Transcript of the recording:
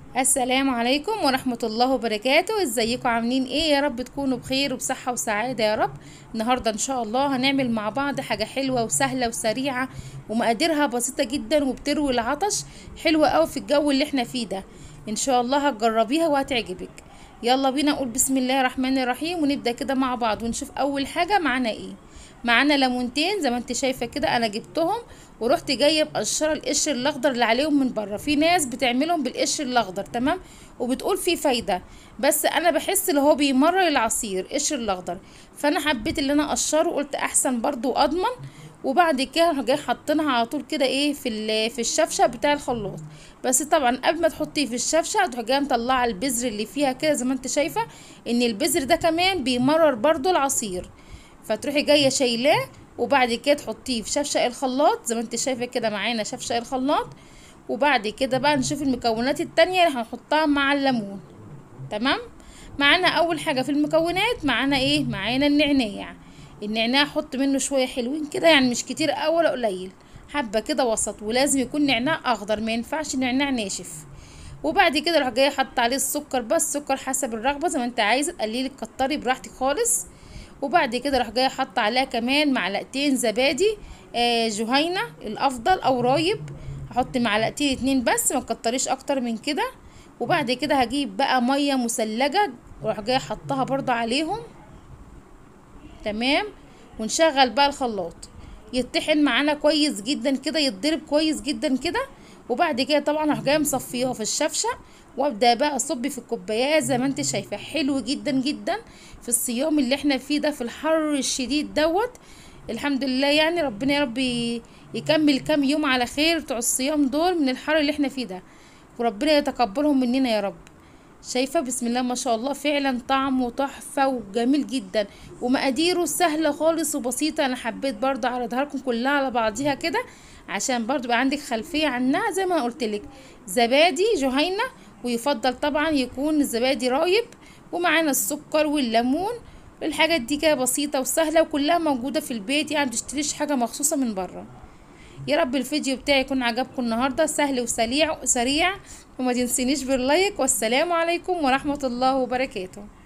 السلام عليكم ورحمة الله وبركاته ازيكم عاملين ايه يا رب تكونوا بخير وبصحة وسعادة يا رب النهاردة ان شاء الله هنعمل مع بعض حاجة حلوة وسهلة وسريعة ومقاديرها بسيطة جدا وبتروي العطش حلوة قوي في الجو اللي احنا فيه ده ان شاء الله هتجربيها وهتعجبك يلا بينا نقول بسم الله الرحمن الرحيم ونبدأ كده مع بعض ونشوف اول حاجة معانا ايه معانا ليمونتين زي ما انت شايفه كده انا جبتهم ورحت جايه مقشره القشر الاخضر اللي عليهم من بره في ناس بتعملهم بالقشر الاخضر تمام وبتقول فيه فايده بس انا بحس اللي هو بيمرر العصير قشر الاخضر فانا حبيت اللي انا اقشره قلت احسن برضو واضمن وبعد كده جاي حاطينها على طول كده ايه في في الشفشه بتاع الخلاط بس طبعا قبل ما تحطيه في الشفشه هتروحي جايه مطلعه البذر اللي فيها كده زي ما انت شايفه ان البذر ده كمان بيمرر برضو العصير فتروحي جايه شايلاه وبعد كده تحطيه في شفشق الخلاط زي ما انت شايفه كده معانا شفشق الخلاط وبعد كده بقى نشوف المكونات التانية اللي هنحطها مع الليمون تمام معانا اول حاجه في المكونات معانا ايه معانا النعناع النعناع احط منه شويه حلوين كده يعني مش كتير قوي ولا قليل حبه كده وسط ولازم يكون نعناع اخضر ما ينفعش نعناع ناشف وبعد كده اروح جايه حاطه عليه السكر بس سكر حسب الرغبه زي ما انت عايزه تقللي تكتري براحتك خالص وبعد كده راح جايه حاطه عليها كمان معلقتين زبادي آه جهينه الافضل او رايب هحط معلقتين اتنين بس ما تكتريش اكتر من كده وبعد كده هجيب بقى ميه مثلجه واروح جايه حطها برضو عليهم تمام ونشغل بقى الخلاط يتطحن معانا كويس جدا كده يتضرب كويس جدا كده وبعد كده طبعا هروح جايه مصفيها في الشفشه وابدا بقى اصب في الكوبايات زي ما انت شايفه حلو جدا جدا في الصيام اللي احنا فيه ده في الحر الشديد دوت الحمد لله يعني ربنا يا رب يكمل كام يوم على خير بتوع الصيام دول من الحر اللي احنا فيه ده وربنا يتقبلهم مننا يا رب شايفه بسم الله ما شاء الله فعلا طعمه تحفه وجميل جدا ومقاديره سهله خالص وبسيطه انا حبيت برضه اعرضها لكم كلها على بعضيها كده عشان برضه يبقى عندك خلفيه عنها زي ما انا قلت لك زبادي جهينه ويفضل طبعا يكون الزبادي رايب ومعانا السكر والليمون الحاجات دي كده بسيطة وسهلة وكلها موجودة في البيت يعني متشتريش حاجة مخصوصة من بره يا رب الفيديو بتاعي يكون عجبكم النهاردة سهل وسريع سريع وما تنسينيش باللايك والسلام عليكم ورحمة الله وبركاته